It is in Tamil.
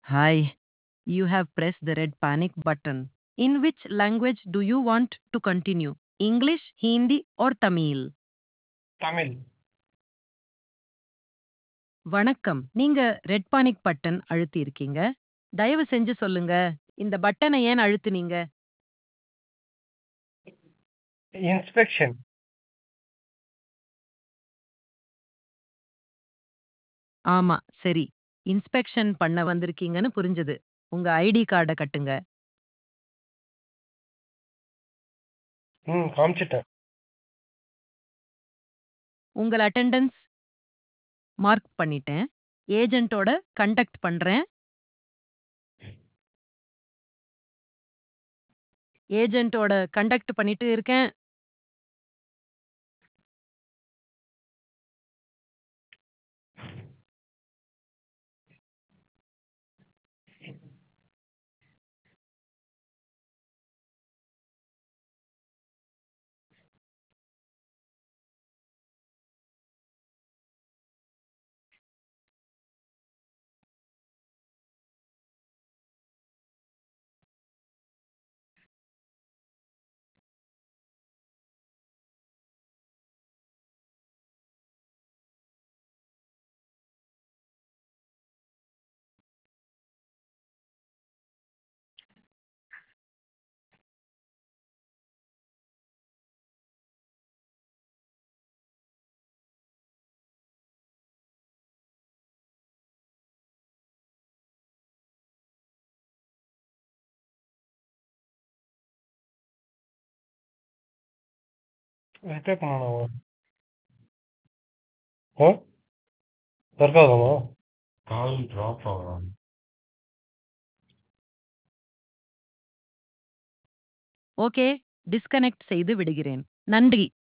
Hi. You have pressed the red panic button. In which language do you want to continue? English, Hindi, or Tamil? Tamil வணக்கம் நீங்க ரெட் பானிக் பட்டன் அழுத்தி இருக்கீங்க தயவு செஞ்சு சொல்லுங்க இந்த பட்டனை ஏன் அழுத்துனீங்க இன்ஸ்பெக்ஷன் ஆமா சரி இன்ஸ்பெக்ஷன் பண்ண வந்திருக்கீங்கன்னு புரிஞ்சது உங்க ஐடி கார்டை கட்டுங்க ம் காமிச்சிட்டேன் உங்கள் அட்டெண்டன்ஸ் மார்க் பண்ணிட்டேன் ஏஜென்ட்டோட கண்டக்ட் பண்றேன் ஏஜென்ட்டோட கண்டக்ட் பண்ணிட்டு இருக்கேன் ரிப்ளை பண்ணணுமா ஆ ஒர்க் ஆகுதாமா கால் ட்ராப் ஆகலாம் ஓகே டிஸ்கனெக்ட் செய்து விடுகிறேன் நன்றி